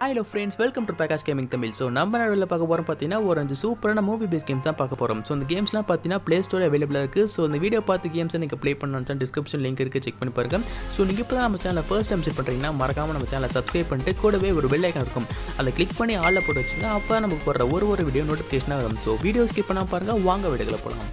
hello friends welcome to Prakash gaming Tamil so நம்ம நடுவில் பார்க்க போகிறோம் பார்த்தீங்கன்னா ஒரு அஞ்சு சூப்பரான மூவி பேஸ் கேம்ஸ் தான் பார்க்க போகிறோம் ஸோ இந்த கேம்ஸ்லாம் பார்த்தீங்கன்னா ப்ளே ஸ்டோர் அவைலபிளாக இருக்குது ஸோ இந்த வீடியோ பார்த்து கேம்ஸை நீங்கள் ப்ளே பண்ணணும் டிஸ்கிரிப்ஷன் லிங்க் இருக்குது செக் பண்ணி பாருங்க ஸோ நீங்கள் இப்போ தான் நம்ம சேனலை ஃபர்ஸ்ட் டைம் செட் பண்ணுறீங்கன்னா மறக்காமல் நம்ம சேனலை சப்ஸ்கிரைப் பண்ணிட்டு கூடவே ஒரு பெல் ஐக்கன் இருக்கும் அதை கிளிக் பண்ணி ஆளில் போட்டு வச்சுங்க அப்போ நமக்கு போடுற ஒரு ஒரு வீடியோ நோட்டிஃபிகேஷனாக வரும் ஸோ வீடியோ ஸ்கிப் பண்ணால் பாருங்கள் வாங்க வீடியோவில் போகலாம்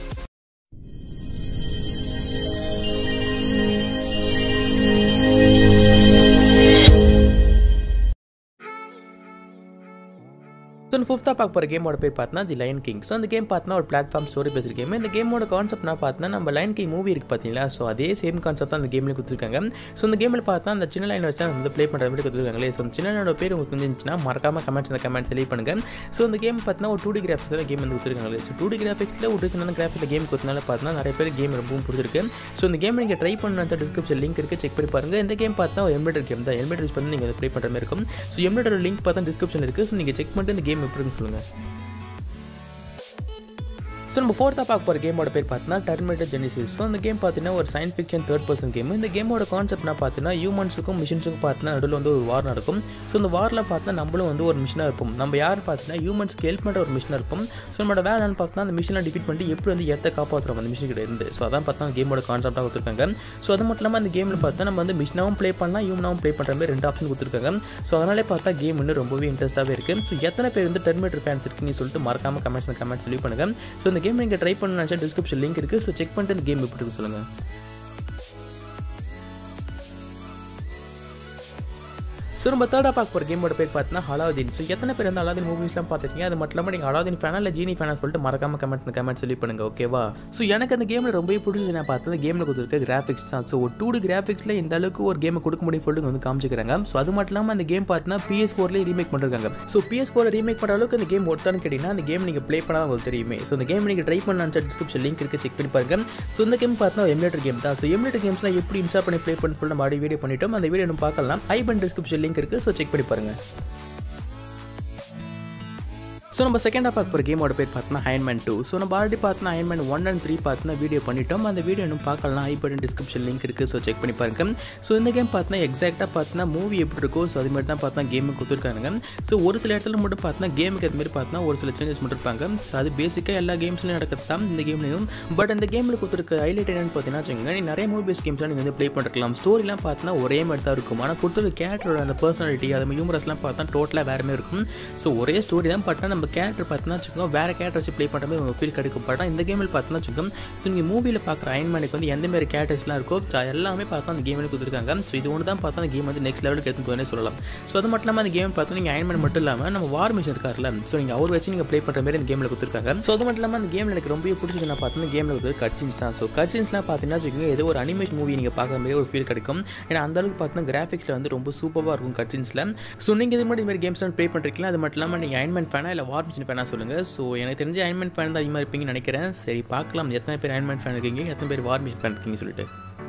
ஸோ ஃபிஃப்த்தாக பார்க்க போகிற கேமோட பேர் பார்த்தா தி லைன் கிங் ஸோ அந்த கேம் பார்த்தா ஒரு பிளாட்ஃபார்ம் ஸ்டோரி பேசுகிற கேம் இந்த கேமோட கான்செப்ட் நான் பார்த்தா நம்ம லைன் கிங் மூவி இருக்குது பார்த்தீங்களா ஸோ அதே சேம் கான்செப்ட் தான் அந்த கேமில் கொடுத்துருக்காங்க ஸோ இந்த கேமில் பார்த்தா அந்த சின்ன லைன் வச்சு தான் வந்து ப்ளே பண்ணுற மாதிரி கொடுத்துருக்காங்களே ஸோ அந்த சின்ன லைனோட பேர் உங்களுக்கு தெரிஞ்சுச்சுன்னா மறக்காமல் கமெண்ட்ஸ் இந்த கமெண்ட்ஸ் லீவ் பண்ணுங்கள் ஸோ இந்த கேம் பார்த்தீங்கன்னா ஒரு டூ டி கிராஃபிக்ஸ் தான் கேம் வந்து கொடுத்துருக்காங்களே ஸோ டூ டி கிராஃபிக்ஸில் ஒரு சின்ன கிராஃபிக்ஸில் கேம் கொடுத்தனால பார்த்தா நிறைய பேர் கேம் ரொம்பவும் பிடிச்சிருக்கு ஸோ இந்த கேம் நீங்கள் ட்ரை பண்ண டிஸ்கிரிப்ஷன் லிங்க் இருக்குது செக் பண்ணி பாருங்கள் இந்த கேம் பார்த்தா ஒரு எம்ப்ராய்டர் கேம் தான் எம்ப்ராய்டர் யூஸ் பண்ணி நீங்கள் ப்ளே பண்ணுற மாதிரி இருக்கும் ஸோ எம்ப்ராய்டர் லிங்க் பார்த்தா டிஸ்கிரிப்ஷன் இருக்குது ஸோ நீங்கள் செக் பண்ணிட்டு இந்த கேம் எப்படி இருக்குன்னு சொல்லுங்கள் ஸோ நம்ம ஃபோர்த்தாக பார்க்க போகிற கேமோட பேர் பார்த்தீங்கன்னா டெர்மினேட்டர் ஜெனிசிஸ் ஸோ இந்த கேம் பார்த்தீங்கன்னா ஒரு science fiction third person game இந்த கேமோட கான்செப்ட்னா பார்த்தீங்கன்னா ஹியூமன்ஸுக்கும் மிஷின்ஸுக்கும் பார்த்தீங்கன்னா நடுவில் வந்து ஒரு வார் நடக்கும் ஸோ இந்த வாரில் பார்த்தீங்கன்னா நம்மளும் வந்து ஒரு மிஷினாக இருப்போம் நம்ம யார் பார்த்தீங்கன்னா ஹியூமன்ஸ்க்கு ஹெல்ப் பண்ணுற ஒரு மிஷினாக இருப்போம் ஸோ நம்மளோட வேலை என்னன்னு பார்த்தீங்கன்னா அந்த மிஷினை டிஃபீட் பண்ணி எப்படி வந்து எத்தை காப்பாற்றுறோம் அந்த மிஷின் கிட்ட இருந்து ஸோ அதான் பார்த்தா கேமோட கான்செப்டாக கொடுத்துருக்காங்க ஸோ அது மட்டும் இல்லாமல் அந்த கேமில் பார்த்தா நம்ம வந்து மிஷினாவும் ப்ளே பண்ணலாம் ஹியூமனாகவும் ப்ளே பண்ணுற மாதிரி ரெண்டு ஆப்ஷன் கொடுத்துருக்காங்க ஸோ அதனாலே பார்த்தா கேம் வந்து ரொம்பவே இன்ட்ரெஸ்ட்டாகவே இருக்குது ஸோ எத்தனை பேர் வந்து டெர்மினேட்டர் ஃபேன்ஸ் இருக்குன்னு சொல்லிட்டு மறக்காமல் கமெண்ட்ஸ் கமெண்ட்ஸ் லீவ் பண்ணுங்கள் ஸோ இந்த கேம் நீங்கள் ட்ரை பண்ண நினச்சா டிஸ்கிரிப்ஷன் லிங்க் இருக்குது ஸோ செக் பண்ணிட்டு இந்த கேம் எப்படி இருக்கு சொல்லுங்கள் ஸோ நம்ம தேர்டாக பார்க்க போகிற கேமோட பேர் பார்த்தீங்கன்னா அலாதீன் ஸோ எத்தனை பேர் வந்து அலாதீன் மூவிஸ்லாம் பார்த்துருக்கீங்க அது மட்டும் இல்லாமல் நீங்கள் அலாதீன் ஃபேனா இல்லை ஜீனி ஃபேனா சொல்லிட்டு மறக்காம கமெண்ட் கமெண்ட் சொல்லி பண்ணுங்க ஓகேவா ஸோ எனக்கு அந்த கேமில் ரொம்பவே பிடிச்சி நான் பார்த்தது கேமில் கொடுத்துருக்க கிராஃபிக்ஸ் தான் ஸோ ஒரு டூ டி கிராஃபிக்ஸில் இந்த அளவுக்கு ஒரு கேமை கொடுக்க முடியும் சொல்லிட்டு வந்து காமிச்சிக்கிறாங்க ஸோ அது மட்டும் இல்லாமல் அந்த கேம் பார்த்தீங்கன்னா பிஎஸ் ஃபோர்லேயே ரீமேக் பண்ணிருக்காங்க ஸோ பிஎஸ் ஃபோர் ரீமேக் பண்ணுற அளவுக்கு அந்த கேம் ஒருத்தான்னு கேட்டிங்கன்னா அந்த கேம் நீங்கள் ப்ளே பண்ணால் உங்களுக்கு தெரியுமே ஸோ இந்த கேம் நீங்கள் ட்ரை பண்ண டிஸ்கிரிப்ஷன் லிங்க் இருக்குது செக் பண்ணி பாருங்க ஸோ இந்த கேம் பார்த்தா எம்லேட்டர் கேம் தான் ஸோ எம்லேட்டர் கேம்ஸ்லாம் எப்படி இன்ஸ்டால் பண்ணி ப்ளே பண்ணி சொல்லி நம்ம ஆடி வீடியோ பண்ணிட்டோம் அந்த வீடியோ நம்ம பார்க்கலாம் ஐ பன் டிஸ்கிரிப்ஷன் லிங்க் இருக்குது ஸோ செக் பண்ணி பாருங்க ஸோ நம்ம செகண்டாக பார்க்க போகிற கேமோட பேர் பார்த்தோன்னா அயன்மேன் டூ ஸோ நம்ம ஆல்ரெடி பார்த்தோன்னா அயன்மேன் ஒன் அண்ட் த்ரீ பார்த்தோன்னா வீடியோ பண்ணிட்டோம் அந்த வீடியோ இன்னும் பார்க்கலாம் ஐ பட்டன் டிஸ்கிரிப்ஷன் லிங்க் இருக்குது ஸோ செக் பண்ணி பாருங்க ஸோ இந்த கேம் பார்த்தோன்னா எக்ஸாக்டாக பார்த்தோன்னா மூவி எப்படி இருக்கோ ஸோ அது மாதிரி தான் பார்த்தா கேமுக்கு கொடுத்துருக்காங்க ஸோ ஒரு சில இடத்துல மட்டும் பார்த்தோன்னா கேமுக்கு அது மாதிரி பார்த்தோன்னா ஒரு சில சேஞ்சஸ் மட்டும் இருப்பாங்க ஸோ அது பேசிக்காக எல்லா கேம்ஸ்லையும் நடக்கிறது தான் இந்த கேம்லையும் பட் இந்த கேமில் கொடுத்துருக்க ஹைலைட் என்னன்னு பார்த்தீங்கன்னா வச்சுக்கோங்க நீ நிறைய மூவி பேஸ் கேம்ஸ்லாம் நீங்கள் வந்து ப்ளே பண்ணிருக்கலாம் ஸ்டோரிலாம் பார்த்தோன்னா ஒரே மாதிரி தான் இருக்கும் ஆனால் கொடுத்துருக்க கேரக்டரோட அந்த பர்சனாலிட்டி அது ஹியூமரஸ்லாம் பார்த்தா டோட்டலாக வேறு மாதிரி இருக்கும் ஸோ ஒரே ஸ்டோரி தான் பார்த்தா நம்ம கேரக்டர் பார்த்தோன்னா வச்சுக்கோங்க வேறு கேரக்டர் வச்சு ப்ளே பண்ணுற மாதிரி உங்களுக்கு ஃபீல் கிடைக்கும் பட் இந்த கேமில் பார்த்தோன்னா வச்சுக்கோங்க ஸோ நீங்கள் மூவியில் பார்க்குற அயன்மேனுக்கு வந்து எந்த மாதிரி கேரக்டர்ஸ்லாம் இருக்கோ ஸோ எல்லாமே பார்த்தா அந்த கேமில் கொடுத்துருக்காங்க ஸோ இது ஒன்று தான் பார்த்தா அந்த கேம் வந்து நெக்ஸ்ட் லெவலுக்கு எடுத்து போனே சொல்லலாம் ஸோ அது மட்டும் இல்லாமல் அந்த கேம் பார்த்தா நீங்கள் அயன்மேன் மட்டும் இல்லாமல் நம்ம வார் மிஷன் இருக்கார்ல ஸோ நீங்கள் அவர் வச்சு நீங்கள் ப்ளே பண்ணுற மாதிரி இந்த கேமில் கொடுத்துருக்காங்க ஸோ அது மட்டும் இல்லாமல் அந்த கேமில் எனக்கு ரொம்ப பிடிச்சது நான் பார்த்தா கேமில் கொடுத்து கட்சின்ஸ் தான் ஸோ கட்சின்ஸ்லாம் பார்த்தீங்கன்னா வச்சுக்கோங்க ஏதோ ஒரு அனிமேஷன் மூவி நீங்கள் பார்க்குற மாதிரி ஒரு ஃபீல் கிடைக்கும் ஏன்னா அந்த அளவுக்கு பார்த்தீங்கன்னா கிராஃபிக்ஸில் வந்து ரொம்ப சூப்பராக இருக்கும் கட்சின்ஸில் ஸோ நீங்கள் இது மாதிரி மாதிரி கேம்ஸ்லாம் ப்ளே பண்ணுறீங்களா அது மட்டும் இல்லாமல் நீங்கள் அயன்மேன் ஃபேனா இல்லை வார் மிஷன் ஃபேனா சொல்லுங்கள் ஸோ எனக்கு தெரிஞ்ச அயன்மேன் ஃபேன் தான் அதிகமாக இருப்பீங்கன்னு நினைக்கிறேன் சரி பார்க்கலாம் எத்தனை பேர் அயன்மேன் ஃபேன் இருக்கீங்க எத்தனை பேர் வார் மிஷன் ஃபேன் இருக்கீங்க சொல்லிட்டு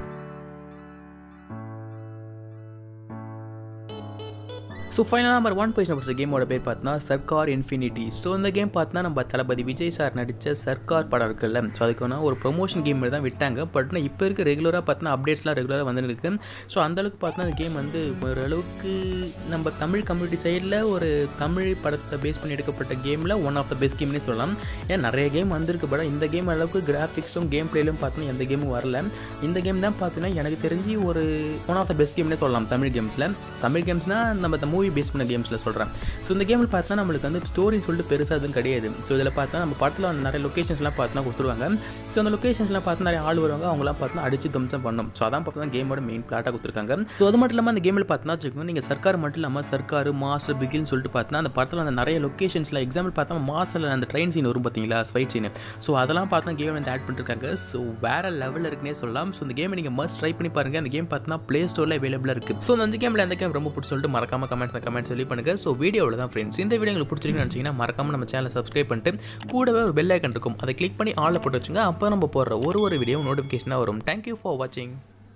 ஸோ ஃபைனலாக நம்பர் ஒன் பொசிஷன் பிடிச்ச கேமோட பேர் பார்த்தோன்னா சர்க்கார் இன்ஃபினிட்டி ஸோ இந்த கேம் பார்த்தா நம்ம தளபதி விஜய் சார் நடித்த சர்க்கார் படம் இருக்குல்ல ஸோ அதுக்கு ஒரு ப்ரொமோஷன் கேம் தான் விட்டாங்க பட் இப்போ இருக்க ரெகுலராக பார்த்தா அப்டேட்ஸ்லாம் ரெகுலராக வந்துருக்கு ஸோ அந்தளவுக்கு பார்த்தா அந்த கேம் வந்து ஓரளவுக்கு நம்ம தமிழ் கம்யூனிட்டி சைடில் ஒரு தமிழ் படத்தை பேஸ் பண்ணி எடுக்கப்பட்ட கேமில் ஒன் ஆஃப் த பெஸ்ட் கேம்னே சொல்லலாம் ஏன்னா நிறைய கேம் வந்திருக்கு பட் இந்த கேம் அளவுக்கு கிராஃபிக்ஸும் கேம் பிளேலும் பார்த்தீங்கன்னா எந்த கேமும் வரல இந்த கேம் தான் பார்த்தீங்கன்னா எனக்கு தெரிஞ்சு ஒரு ஒன் ஆஃப் த பெஸ்ட் கேம்னே சொல்லலாம் தமிழ் கேம்ஸில் தமிழ் கேம்ஸ்னால் நம்ம இந்த மூவி பேஸ் பண்ண கேம்ஸில் சொல்கிறேன் ஸோ இந்த கேமில் பார்த்தா நம்மளுக்கு வந்து ஸ்டோரி சொல்லிட்டு பெருசாக எதுவும் கிடையாது ஸோ இதில் பார்த்தா நம்ம படத்தில் வந்து நிறைய லொக்கேஷன்ஸ்லாம் பார்த்தா கொடுத்துருவாங்க ஸோ அந்த லொக்கேஷன்ஸ்லாம் பார்த்து நிறைய ஆள் வருவாங்க அவங்களாம் பார்த்தா அடிச்சு தம்சம் பண்ணும் ஸோ அதான் பார்த்தா கேமோட மெயின் பிளாட்டாக கொடுத்துருக்காங்க ஸோ அது மட்டும் இல்லாமல் அந்த கேமில் பார்த்தா வச்சுக்கோங்க நீங்கள் சர்க்கார் மட்டும் இல்லாமல் சர்க்கார் மாஸ்டர் பிகில்னு சொல்லிட்டு பார்த்தா அந்த படத்தில் அந்த நிறைய லொக்கேஷன்ஸில் எக்ஸாம்பிள் பார்த்தா மாசில் அந்த ட்ரெயின் சீன் வரும் பார்த்தீங்களா ஃபைட் சீன் ஸோ அதெல்லாம் பார்த்தா கேம் வந்து ஆட் பண்ணிருக்காங்க ஸோ வேறு லெவலில் இருக்குன்னே சொல்லலாம் ஸோ இந்த கேமை நீங்கள் மஸ்ட் ட்ரை பண்ணி பாருங்கள் அந்த கேம் பார்த்தா ப்ளே ஸ்டோரில் அவைலபிளாக இருக்குது ஸோ அந்த அஞ்சு கேமில் எந்த கேம் ரொம்ப பிடிச்சி சொல்லிட்டு மறக்காம கமெண்ட்ஸ் கமெண்ட்ஸ் சொல்லி பண்ணுங்கள் ஸோ வீடியோவில் தான் ஃப்ரெண்ட்ஸ் இந்த வீடியோ உங்களுக்கு பிடிச்சிருக்குன்னு நினச்சிங்கன்னா மறக்காம நம்ம சேனலை சப்ஸ்கிரைப் பண்ணிட்டு கூடவே ஒரு பெல் ஐக்கன் இருக்கும் அதை கிளிக் பண்ணி ஆளில் போட்டு வச்சுங்க அப்போ நம்ம போடுற ஒரு ஒரு வீடியோ நோட்டிஃபிகேஷனாக வரும் தேங்க்யூ ஃபார் வாட்சிங்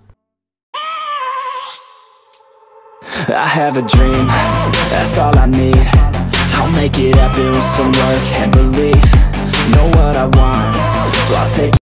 I have a dream, that's all I need I'll make it happen with some work and belief Know what I want, so I'll take